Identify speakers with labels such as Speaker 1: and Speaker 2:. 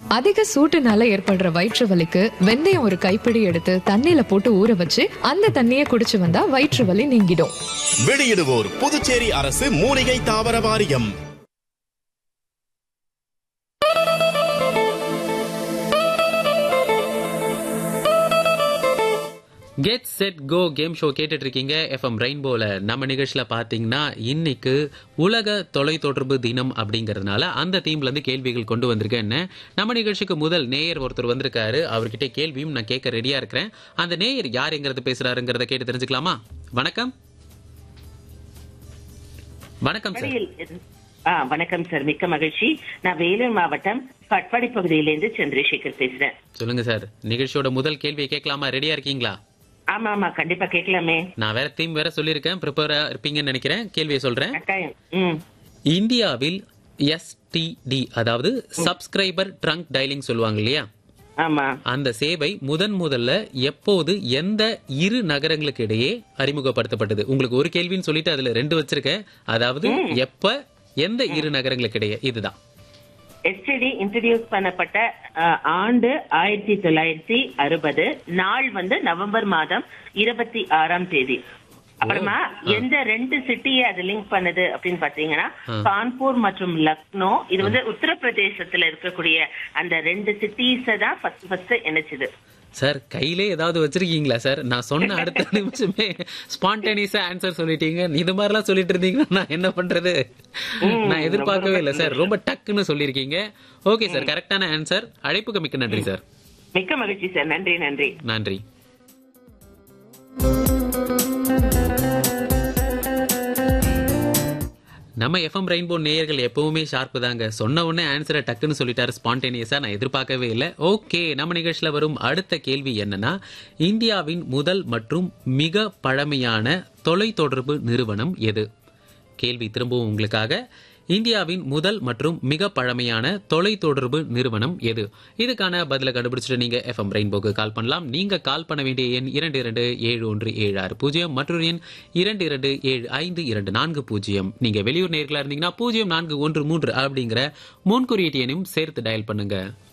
Speaker 1: அதிக சூட்டுனால ஏற்படுற வயிற்று வலிக்கு வெந்தயம் ஒரு கைப்பிடி எடுத்து தண்ணியில போட்டு ஊற வச்சு அந்த தண்ணியை குடிச்சு வந்தா வயிற்று வலி நீங்கிடும்
Speaker 2: வெளியிடுவோர் புதுச்சேரி அரசு மூலிகை தாவர வாரியம்
Speaker 3: get set go game show கேட்டுட்டு இருக்கீங்க எஃப்எம் ரெயின்போல நம்ம நிகழ்ச்சியில பாத்தீங்கன்னா இன்னைக்கு உலக தொலைத்தொடர்பு தினம் அப்படிங்கறதுனால அந்த தீம்ல இருந்து கேள்விகள் கொண்டு வந்திருக்கேன் நம்ம நிகழ்ச்சிக்கு முதல் நேயர் ஒருத்தர் வந்திருக்காரு அவர்கிட்ட கேள்வியும் நான் கேட்க ரெடியா இருக்கிறேன் அந்த நேயர் யாருங்கிறது பேசுறாருங்கிறத கேட்டு தெரிஞ்சுக்கலாமா வணக்கம் வணக்கம் சார்
Speaker 4: வழியில் ஆ வணக்கம் சார் மிக்க மகிழ்ச்சி நான் வேலூர் மாவட்டம் கட்பாடி பகுதியிலிருந்து சந்திரசேகர் பேசுறேன்
Speaker 3: சொல்லுங்க சார் நிகழ்ச்சியோட முதல் கேள்வியை கேட்கலாமா ரெடியா இருக்கீங்களா
Speaker 4: ஆமா ஆமா கண்டிப்பா கேட்கலாமே
Speaker 3: நான் வேற தீம் வேற சொல்லியிருக்கேன் ப்ரிப்பேரா இருப்பீங்கன்னு நினைக்கிறேன் கேள்வியை சொல்றேன்
Speaker 4: கட்டாயம் ம்
Speaker 3: இந்தியாவில் எஸ்டிடி அதாவது சப்ஸ்கிரைபர் ட்ரங்க் டயலிங் சொல்லுவாங்க இல்லையா
Speaker 4: ஆமா
Speaker 3: அந்த சேவை முதன் முதல்ல எப்போது எந்த இரு நகரங்களுக்கு இடையே அறிமுகப்படுத்தப்பட்டது உங்களுக்கு ஒரு கேள்வின்னு சொல்லிட்டு அதுல ரெண்டு வச்சிருக்கேன் அதாவது எப்ப எந்த இரு நகரங்களுக்கு இடையே இதுதான்
Speaker 4: எஸ்டிடி இன்ட்ரடியூஸ் பண்ணப்பட்ட ஆ, ஆண்டு ஆயிரத்தி தொள்ளாயிரத்தி அறுபது நாள் வந்து நவம்பர் மாதம் இருபத்தி ஆறாம் தேதி அப்புறமா எந்த ரெண்டு சிட்டியை அது லிங்க் பண்ணுது அப்படின்னு பாத்தீங்கன்னா கான்பூர் மற்றும் லக்னோ இது வந்து உத்தரப்பிரதேசத்துல இருக்கக்கூடிய அந்த ரெண்டு சிட்டிஸ தான் ஃபர்ஸ்ட் ஃபர்ஸ்ட் இணைச்சது
Speaker 3: சார் கையிலே ஏதாவது வச்சிருக்கீங்களா சார் நான் சொன்ன அடுத்த நிமிஷமே ஸ்பான்டேனியஸா ஆன்சர் சொல்லிட்டீங்க இது மாதிரிலாம் சொல்லிட்டு இருந்தீங்கன்னா நான் என்ன பண்றது நான் எதிர்பார்க்கவே இல்லை சார் ரொம்ப டக்குன்னு சொல்லியிருக்கீங்க ஓகே சார் கரெக்டான ஆன்சர் அழைப்புக்கு மிக்க நன்றி சார்
Speaker 4: மிக்க மகிழ்ச்சி சார் நன்றி நன்றி
Speaker 3: நன்றி நம்ம எஃப்எம் ரெயின்போ நேயர்கள் எப்பவுமே ஷார்ப்பு தாங்க சொன்ன உடனே ஆன்சரை டக்குன்னு சொல்லிட்டாரு ஸ்பான்டேனியஸா நான் எதிர்பார்க்கவே இல்லை ஓகே நம்ம நிகழ்ச்சியில வரும் அடுத்த கேள்வி என்னன்னா இந்தியாவின் முதல் மற்றும் மிக பழமையான தொலைத்தொடர்பு நிறுவனம் எது கேள்வி திரும்பவும் உங்களுக்காக இந்தியாவின் முதல் மற்றும் மிக பழமையான தொலைத்தொடர்பு நிறுவனம் எது இதுக்கான பதிலை கண்டுபிடிச்சிட்டு நீங்க எஃப்எம் ரெயின்போக்கு கால் பண்ணலாம் நீங்க கால் பண்ண வேண்டிய எண் இரண்டு இரண்டு ஏழு ஒன்று ஏழு ஆறு பூஜ்ஜியம் மற்றொரு எண் இரண்டு இரண்டு ஏழு ஐந்து இரண்டு நான்கு பூஜ்ஜியம் நீங்க வெளியூர் நேர்களா இருந்தீங்கன்னா பூஜ்ஜியம் நான்கு ஒன்று மூன்று அப்படிங்கிற முன்குறியீட்டு எண்ணையும் சேர்த்து டயல் பண்ணுங்க